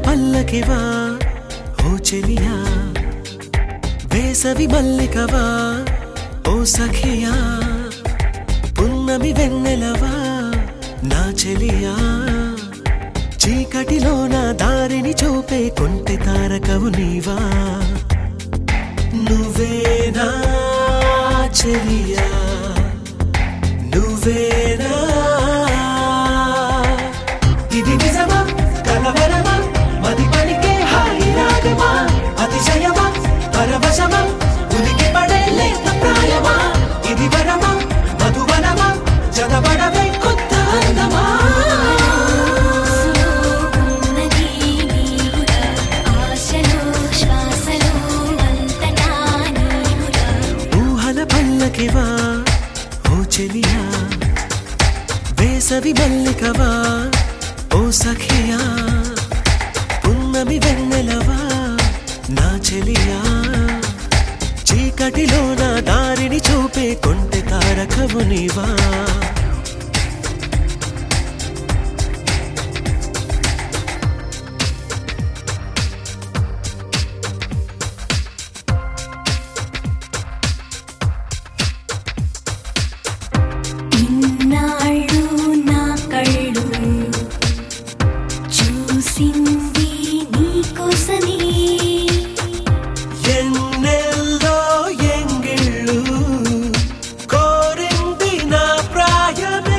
పల్లకివా ఓ చెలియా వేసవి మల్లికవా ఓ సఖియా పున్నమి వెన్నెలవా నా చెలియా చీకటిలో నా దారిని చూపే కొంటె తారకవు నీవా నువ్వేనా చెలియా నువ్వేనా ఇది నిజమా కలవరమా మది పలికే హాయి రాగమా అతిశయమా పరవశమా ఉనికి పడే లేత ప్రాయమా ఇది వరమా మధువనమా జనబడవే కొత్త అందమా ఉన్నది నీవురా ఆశలో శ్వాసలో అంతటా నీవురా ఊహల పల్లకివా ఓ చెలియా వేసవి మల్లికవా ఓ సఖియా పున్నమి వెన్నెలవా నా చెలియా చీకటిలో నా దారిని చూపే కొంటె తారకవు నీవా ఇన్నాళ్ళు నా కళ్ళు చూసింది నీకోసమే ఎన్నెల్లో ఎంగిళ్ళు కోరింది నా ప్రాయమే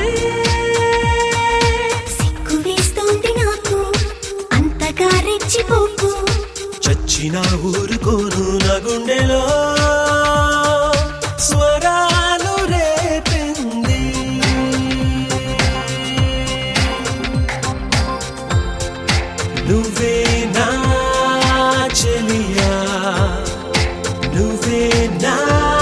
సిగ్గు వేస్తోంది నాకు అంతగా రెచ్చిపోకు చచ్చిన ఊరుకోను నా గుండెలో స్వరాలు రేపింది నువ్వే నా చెలియా నువ్వే నా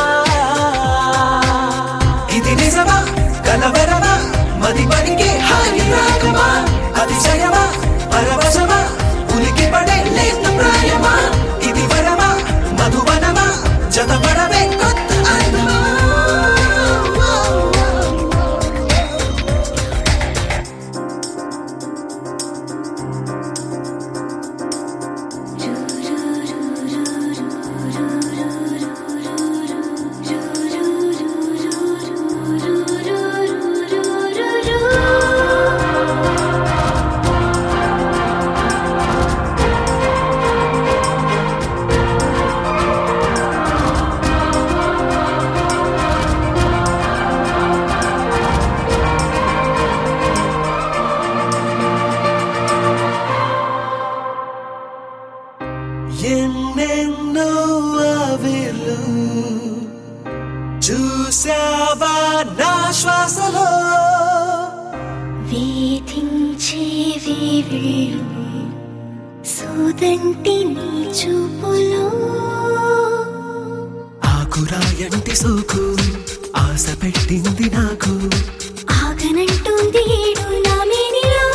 ఇది నిజమా కలవరమా మది పలికే హాయి రాగమా అతిశయమా పరవశమా ఉనికి పడే లేత ప్రాయమా ఇది వరమా మధువనమా జతపడవే కొత్త అందమా ఎన్నెన్నో ఆవిర్లు చూసావా నా శ్వాసలో వేధించే వేవిళ్ళు సోదంటి నీ చూపులో ఆకురాయంటి సోకు ఆశ పెట్టింది నాకు ఆగనంటుంది ఏడు నా మేనిలో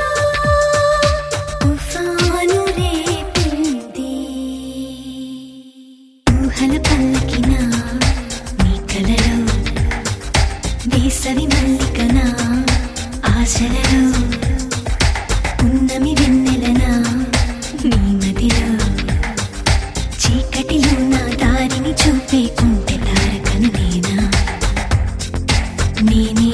తుఫాను రేపింది ఊహల పల్లకిన నీ కలలో వేసవి మల్లికన ఆశలలో ఉన్నమి వెన్నెలన నీ మదిలో చీకటిలో నా దారిని చూపే కుంటె తారకను నేనా నేనే